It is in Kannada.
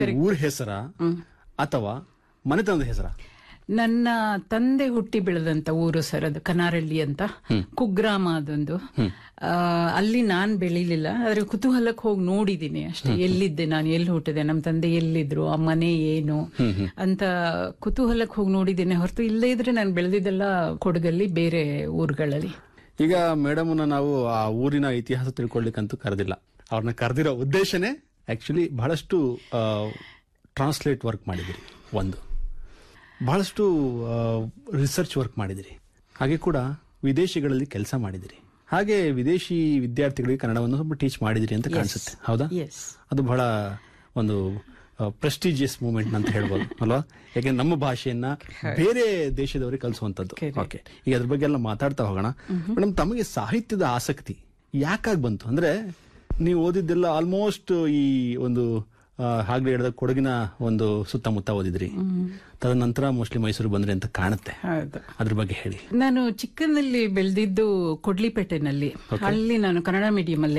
ಊರ್ ಹೆಸರ ಅಥವಾ ಮನೆತನದ ಹೆಸರ ನನ್ನ ತಂದೆ ಹುಟ್ಟಿ ಬೆಳೆದಂತ ಊರು ಸರ್ ಅದು ಕನಾರಳ್ಳಿ ಅಂತ ಕುಗ್ರಾಮ ಅದೊಂದು ಆ, ಅಲ್ಲಿ ನಾನ್ ಬೆಳಿಲಿಲ್ಲ ಆದ್ರೆ ಕುತೂಹಲಕ್ಕೆ ಹೋಗಿ ನೋಡಿದೀನಿ ಅಷ್ಟೇ ಎಲ್ಲಿದ್ದೆ ನಾನು ಎಲ್ಲಿ ಹುಟ್ಟಿದೆ ನಮ್ಮ ತಂದೆ ಎಲ್ಲಿದ್ರು ಆ ಮನೆ ಏನು ಅಂತ ಕುತೂಹಲಕ್ಕೆ ಹೋಗಿ ನೋಡಿದ್ದೀನಿ ಹೊರತು ಇಲ್ಲೇ ಇದ್ರೆ ನಾನು ಬೆಳೆದಿದ್ದೆಲ್ಲ ಕೊಡಗಲ್ಲಿ ಬೇರೆ ಊರುಗಳಲ್ಲಿ ಈಗ ಮೇಡಮ್ನ ನಾವು ಆ ಊರಿನ ಇತಿಹಾಸ ತಿಳ್ಕೊಳ್ಳಿಕ್ಕಂತೂ ಕರೆದಿಲ್ಲ ಅವ್ರನ್ನ ಕರೆದಿರೋ ಉದ್ದೇಶನೇ ಆಕ್ಚುಲಿ ಬಹಳಷ್ಟು ಟ್ರಾನ್ಸ್ಲೇಟ್ ವರ್ಕ್ ಮಾಡಿದಿರಿ ಒಂದು ಬಹಳಷ್ಟು ರಿಸರ್ಚ್ ವರ್ಕ್ ಮಾಡಿದಿರಿ ಹಾಗೆ ಕೂಡ ವಿದೇಶಗಳಲ್ಲಿ ಕೆಲಸ ಮಾಡಿದಿರಿ ಹಾಗೆ ವಿದೇಶಿ ವಿದ್ಯಾರ್ಥಿಗಳಿಗೆ ಕನ್ನಡವನ್ನು ಸ್ವಲ್ಪ ಟೀಚ್ ಮಾಡಿದಿರಿ ಅಂತ ಕಾಣಿಸುತ್ತೆ ಹೌದಾ ಎಸ್ ಅದು ಬಹಳ ಒಂದು ಪ್ರೆಸ್ಟಿಜಿಯಸ್ ಮೂಮೆಂಟ್ ಅಂತ ಹೇಳ್ಬೋದು ಅಲ್ವಾ ಯಾಕೆಂದ್ರೆ ನಮ್ಮ ಭಾಷೆಯನ್ನ ಬೇರೆ ದೇಶದವರಿಗೆ ಕಲಿಸುವಂತದ್ದು ಓಕೆ ಈಗ ಅದ್ರ ಬಗ್ಗೆ ಎಲ್ಲ ಮಾತಾಡ್ತಾ ಹೋಗೋಣ ಮೇಡಮ್ ತಮಗೆ ಸಾಹಿತ್ಯದ ಆಸಕ್ತಿ ಯಾಕಾಗಿ ಬಂತು ಅಂದ್ರೆ ನೀವು ಓದಿದ್ದೆಲ್ಲ ಆಲ್ಮೋಸ್ಟ್ ಈ ಒಂದು ಆ, ಹಾಗೆ ಹೇಳಿದ ಕೊಡಗಿನ ಒಂದು ಸುತ್ತಮುತ್ತ ಓದಿದ್ರಿ ತದನಂತರ ಮೋಸ್ಟ್ಲಿ ಮೈಸೂರು ಬಂದ್ರಿ ಅಂತ ಕಾಣುತ್ತೆ ಹೌದು ಅದ್ರ ಬಗ್ಗೆ ಹೇಳಿ ನಾನು ಚಿಕ್ಕಂದಲ್ಲಿ ಬೆಳೆದಿದ್ದು ಕೊಡ್ಲಿಪೇಟೆನಲ್ಲಿ ಅಲ್ಲಿ ನಾನು ಕನ್ನಡ ಮೀಡಿಯಂ ಅಲ್ಲಿ